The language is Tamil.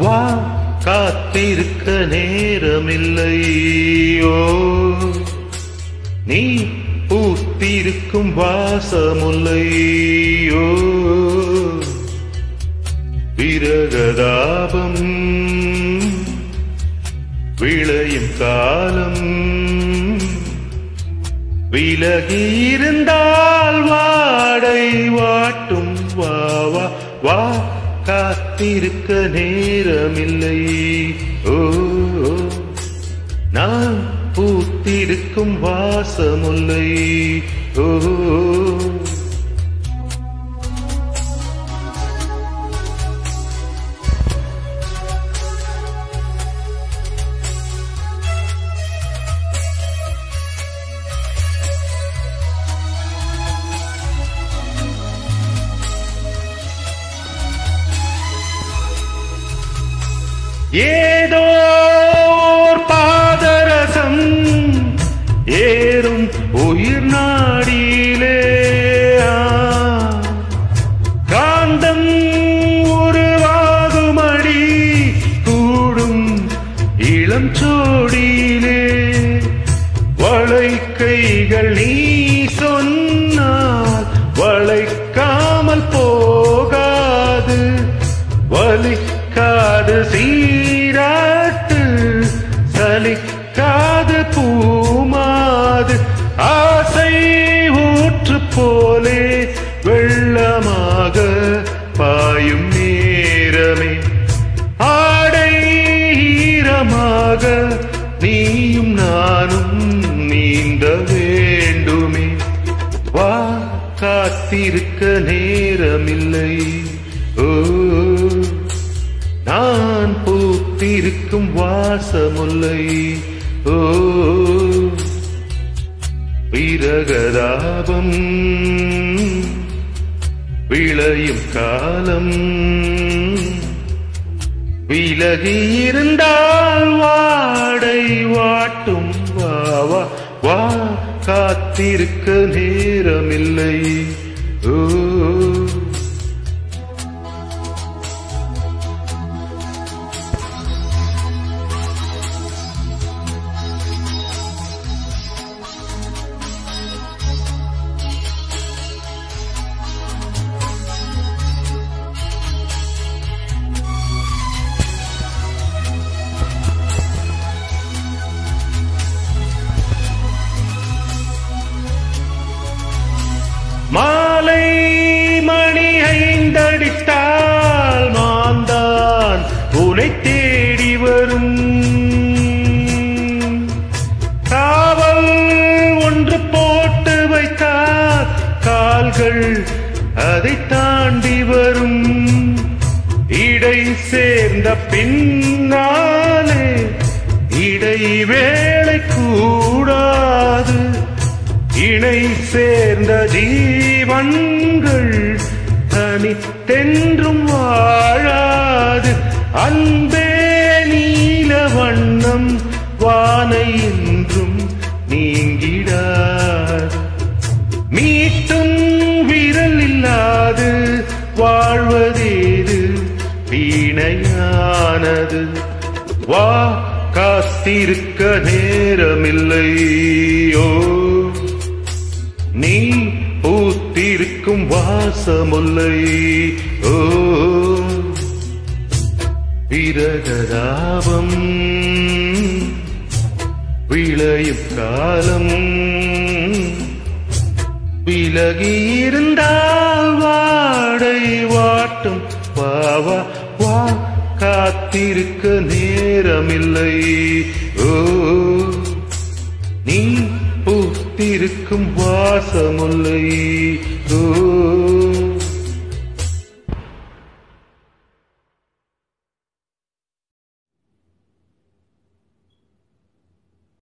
வா காத்திருக்க நேரமில்லையோ நீ பூத்திருக்கும் வாசமுல்லையோ விரகதாபம் விளையும் காலம் விலகி இருந்தால் வாடை வாட்டும் வா வா வா காத்திருக்க நேரமில்லை ஓ ஓ. நான் பூத்திருக்கும் வாசமுல்லை ஓ ஏதோ ஓர் பாதரசம் ஏறும் உயிர் நாடியிலே ஆ. காந்தம் உருவாகுமடி கூடும் இளம் சோடியிலே வளைக்கைகள் நீ சொன்னால் வளைக்காமல் போகாது வலிக்காது சீராட்டு சலிக்காது பூமாது ஆசை ஊற்று போலே வெள்ளமாக பாயும் நேரமே ஆடை ஈரமாக நீயும் நானும் நீந்த வேண்டுமே வா காத்திருக்க நேரமில்லை ஓ நான் பூத்திருக்கும் வாசமுல்லை ஓ விரகதாபம் விளையும் காலம் விலகி இருந்தால் வாடை வாட்டும் வா வா வா காத்திருக்க நேரமில்லை ஓ மாலை மணி ஐந்தடித்தால் மாந்தான் உனை தேடி வரும் காவல் ஒன்று போட்டு வைத்தால் கால்கள் அதை தாண்டி வரும் இடை சேர்ந்த பின்னாலே இடைவேளை கூடாது இணை சேர்ந்த ஜீவன்கள் தனித்தென்றும் வாழாது அன்பே நீல வண்ணம் வானை என்றும் நீங்கிடாது மீட்டும் விரல் இல்லாது வாழ்வதேது வீணையானது வா காத்திருக்க நேரமில்லையோ நீ பூத்திருக்கும் வாசமுல்லை ஓ விரகதாபம் விளையும் காலம் விலகி இருந்தால் வாடை வாட்டும் வா வா வா காத்திருக்க நேரமில்லை ஓ நீ பூத்திருக்கும் வாசமுல்லை ஓ